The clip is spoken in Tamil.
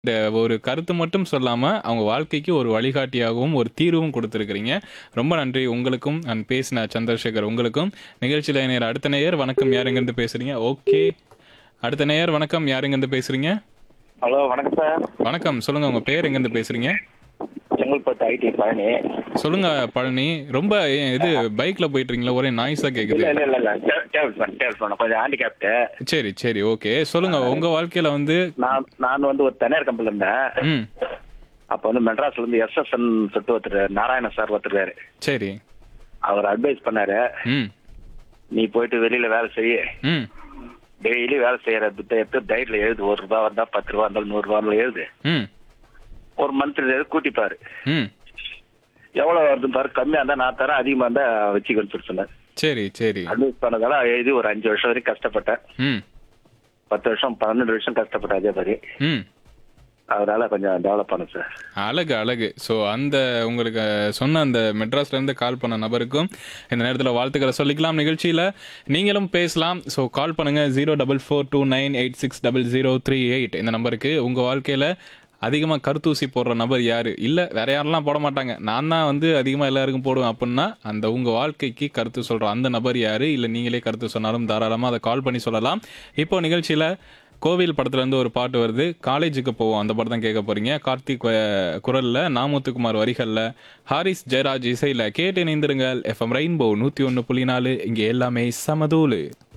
இந்த ஒரு கருத்து மட்டும் சொல்லாம, அவங்க வாழ்க்கைக்கு ஒரு வழிகாட்டியாகவும், ஒரு தீர்வும் குடுத்திருக்கிறீங்க. ரொம்ப நன்றி உங்களுக்கும், அண்ட் பேசின சந்திரசேகர் உங்களுக்கும். நிகழ்ச்சியில இணையற அடுத்த நேயர், வணக்கம் யார் எங்கிருந்து பேசுறீங்க? ஓகே. அடுத்த நேயர், வணக்கம் யார் எங்கிருந்து பேசுறீங்க? ஹலோ வணக்கம் சார் வணக்கம். சொல்லுங்க உங்க பேர் எங்கிருந்து பேசுறீங்க? செங்கல்பட்டு ஐடி பழனி சொல்லுங்க பழனி. ரொம்ப ஏன் இது பைக்ல போயிட்டு இருக்கீங்களா? ஒரே நாய்ஸா கேக்குது. இல்ல இல்ல இல்ல இல்ல டே- டேபிள் ஃபேன் டேபிள் ஃபேன் கொஞ்சம் ஹேண்டிகேப்டு சரி, சரி. ஓகே. சொல்லுங்க உங்க வாழ்க்கையில வந்து நான் நான் வந்து ஒரு தனியார் கம்பெனில இருந்தேன் ம். அப்போ வந்து மெட்ராஸ்ல இருந்து எஸ்எஸ்என் சொல்லிட்டு ஒருத்தர் நாராயண சார் ஒருத்தருக்காரு சரி. அவர் அட்வைஸ் பண்ணாரு ம். நீ போயிட்டு வெளியில வேலை செய்ய ம். டெய்லி வேலை செய்யற புத்தகத்தை டைரியில எழுது ஒரு ரூபா வந்தா பத்து ரூபா இருந்தாலும் நூறு ரூபா இருந்தாலும் எழுது ம். ஒரு மந்த்லி கூட்டிப்பாரு ம். எவ்வளவு வருதுன்னு பாரு கம்மியா இருந்தா நான் தரேன் அதிகமா இருந்தா வச்சுக்கன்னு சொல்லி சொன்னார் சரி, சரி. அட்வைஸ் பண்ணதால எழுதி ஒரு அஞ்சு வருஷம் வரைக்கும் கஷ்டப்பட்டேன் ம். பத்து வருஷம் பன்னெண்டு வருஷம் கஷ்டப்பட்டேன் அதே மாதிரி ம். அதனால கொஞ்சம் டெவலப் பண்ணும் சார் அழகு அழகு ஸோ அந்த உங்களுக்கு சொன்ன அந்த மெட்ராஸ்ல இருந்து கால் பண்ண நபருக்கும் இந்த நேரத்தில் வாழ்த்துக்களை சொல்லிக்கலாம் நிகழ்ச்சியில் நீங்களும் பேசலாம் ஸோ கால் பண்ணுங்க zero double four two nine eight six double zero three eight இந்த நம்பருக்கு உங்கள் வாழ்க்கையில் அதிகமாக கருத்தூசி போடுற நபர் யார் இல்லை வேற யாரெல்லாம் போட மாட்டாங்க நான் தான் வந்து அதிகமாக எல்லாருக்கும் போடுவேன் அப்படின்னா அந்த உங்கள் வாழ்க்கைக்கு கருத்து சொல்கிற அந்த நபர் யார் இல்லை நீங்களே கருத்து சொன்னாலும் தாராளமாக அதை கால் பண்ணி சொல்லலாம் இப்போ நிகழ்ச்சியில் கோவில் படத்துல இருந்து ஒரு பாட்டு வருது காலேஜுக்கு போவோம் அந்த படம் தான் கேட்க போறீங்க கார்த்திக் அஹ், குரல்ல நாமுத்துக்குமார் வரிகள்ல ஹாரிஸ் ஜெயராஜ் இசையில கேட்டு இணைந்திருங்கள் எஃப்எம் ரெயின்போ நூத்தி ஒன்னு புள்ளி நாலு இங்க எல்லாமே சமதூளு